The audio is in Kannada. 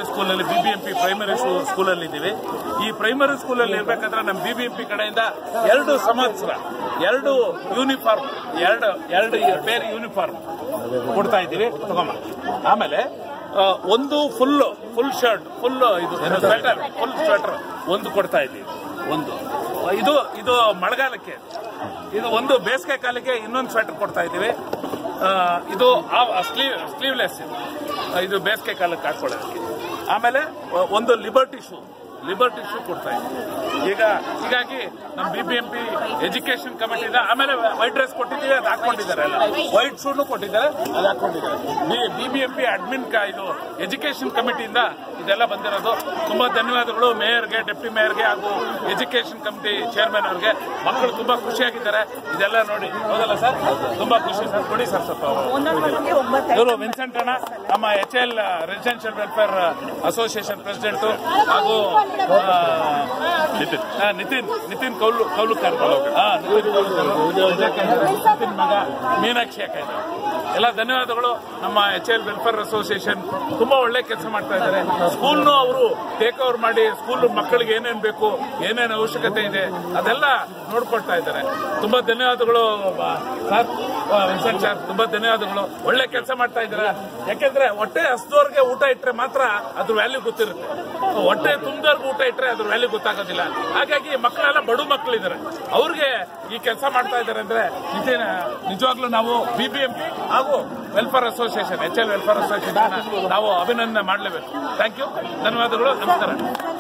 ಸ್ಕೂಲಲ್ಲಿ ಬಿಬಿಎಂಪಿ ಪ್ರೈಮರಿ ಸ್ಕೂಲಲ್ಲಿ ಇದ್ದೀವಿ ಈ ಪ್ರೈಮರಿ ಸ್ಕೂಲಲ್ಲಿ ಇರ್ಬೇಕಾದ್ರೆ ನಮ್ಮ ಬಿಬಿಎಂಪಿ ಕಡೆಯಿಂದ ಎರಡು ಸಂವತ್ಸರ ಎರಡು ಯೂನಿಫಾರ್ಮ್ ಎರಡು ಎರಡು ಬೇರೆ ಯೂನಿಫಾರ್ಮ್ ಕೊಡ್ತಾ ಇದ್ದೀವಿ ತಗೊಂಬ ಆಮೇಲೆ ಆ, ಒಂದು ಫುಲ್ ಫುಲ್ ಶರ್ಟ್ ಫುಲ್ ಇದು ಸ್ವೆಟರ್ ಫುಲ್ ಸ್ವೆಟರ್ ಒಂದು ಕೊಡ್ತಾ ಇದ್ದೀವಿ ಒಂದು ಇದು ಇದು ಮಳೆಗಾಲಕ್ಕೆ ಇದು ಒಂದು ಬೇಸಿಗೆ ಕಾಲಕ್ಕೆ ಇನ್ನೊಂದು ಸ್ವೆಟರ್ ಕೊಡ್ತಾ ಇದ್ದೀವಿ ಆ, ಇದು ಸ್ಲೀವ್ ಸ್ಲೀವ್ಲೆಸ್ ಇದು ಆ, ಇದು ಬೇಸಿಗೆ ಕಾಲಕ್ಕೆ ಹಾಕೊಳ್ಳೋದಕ್ಕೆ ಆಮೇಲೆ ಒ- ಒಂದು ಲಿಬರ್ಟಿ ಶೂ ಲಿಬರ್ಟಿ ಶೂ ಕೊಡ್ತಾ ಇದ್ದೀವಿ ಈಗ ಹೀಗಾಗಿ ನಮ್ಮ B B M P education ಕಮಿಟಿಯಿಂದ ಆಮೇಲೆ ವೈಟ್ ಡ್ರೆಸ್ ಕೊಟ್ಟಿದ್ದೀವಿ ಅದು ಹಾಕೊಂಡಿದ್ದಾರೆ ಎಲ್ಲ ವೈಟ್ ಶೂನು ಕೊಟ್ಟಿದ್ದಾರೆ ಅದು ಹಾಕೊಂಡಿದ್ದಾರೆ B B M P admin ಕ ಇದು ಎಜುಕೇಶನ್ ಕಮಿಟಿಯಿಂದ ಇದೆಲ್ಲ ಬಂದಿರೋದು ತುಂಬಾ ಧನ್ಯವಾದಗಳು ಮೇಯರ್ಗೆ ಡೆಪ್ಟಿ ಮೇಯರ್ಗೆ ಹಾಗೂ ಎಜುಕೇಶನ್ ಕಮಿಟಿ ಚೇರ್ಮನ್ ಅವ್ರಿಗೆ ಮಕ್ಕಳು ತುಂಬಾ ಖುಷಿಯಾಗಿದ್ದಾರೆ ಇದೆಲ್ಲ ನೋಡಿ ಹೌದಲ್ಲ ಸರ್ ತುಂಬಾ ಖುಷಿ ಸರ್ ಕೊಡಿ ಸರ್ ಸ್ವಲ್ಪ ಇವರು ವಿನ್ಸೆಂಟ್ ಅಣ್ಣ ನಮ್ಮ H L residential welfare association president ಹಾಗೂ ಆ, ಆ, ನಿತಿನ್ ನಿತಿನ್ ಕೌಲು ಕೌಲುಕರ್ ಆ, ನಿತಿನ್ ಕೌಲುಕರ್. ನಿತಿನ್ ಮಗ ಮೀನಾಕ್ಷಿ ಅಕ್ಕ ಇದ್ದಾರೆ. ಎಲ್ಲ ಧನ್ಯವಾದಗಳು ನಮ್ಮ ಎಚ್ ಎಲ್ ವೆಲ್ಫೇರ್ ಅಸೋಸಿಯೇಷನ್ ತುಂಬಾ ಒಳ್ಳೆ ಕೆಲಸ ಮಾಡ್ತಾ ಇದ್ದಾರೆ ಸ್ಕೂಲ್ನು ಅವರು ಟೇಕ್ ಓವರ್ ಮಾಡಿ ಸ್ಕೂಲ್ ಮಕ್ಕಳಿಗೆ ಏನೇನ್ ಬೇಕು ಏನೇನು ಅವಶ್ಯಕತೆ ಇದೆ ಅದೆಲ್ಲ ನೋಡ್ಕೊಳ್ತಾ ಇದ್ದಾರೆ ತುಂಬಾ ಧನ್ಯವಾದಗಳು ಬ- ಸರ್ ಆ, ವಿನ್ಸೆಂಟ್ ಸರ್ ತುಂಬಾ ಧನ್ಯವಾದಗಳು ಒಳ್ಳೆ ಕೆಲಸ ಮಾಡ್ತಾ ಇದ್ದಾರೆ ಯಾಕೆಂದ್ರೆ ಹೊಟ್ಟೆ ಹಸ್ದವ್ರಿಗೆ ಊಟ ಇಟ್ರೆ ಮಾತ್ರ ಅದ್ರ ವ್ಯಾಲ್ಯೂ ಗೊತ್ತಿರುತ್ತೆ ಹೊಟ್ಟೆ ತುಂಬದವ್ರಿಗೆ ಊಟ ಇಟ್ರೆ ಅದ್ರ ವ್ಯಾಲ್ಯೂ ಗೊತ್ತಾಗೋದಿಲ್ಲ ಹಾಗಾಗಿ ಮಕ್ಕಳೆಲ್ಲ ಬಡು ಮಕ್ಕಳಿದ್ದಾರೆ ಅವ್ರಿಗೆ ಈ ಕೆಲಸ ಮಾಡ್ತಾ ಇದ್ದಾರೆ ಅಂದ್ರೆ ನಿಜ ನಿಜವಾಗ್ಲೂ ನಾವು ಬಿಬಿಎಂಪಿ ಹಾಗೂ welfare association H L welfare association ನಾವು ಅಭಿನಂದನೆ ಮಾಡಲೇಬೇಕು ಥ್ಯಾಂಕ್ ಯು ಧನ್ಯವಾದಗಳು ನಮಸ್ಕಾರ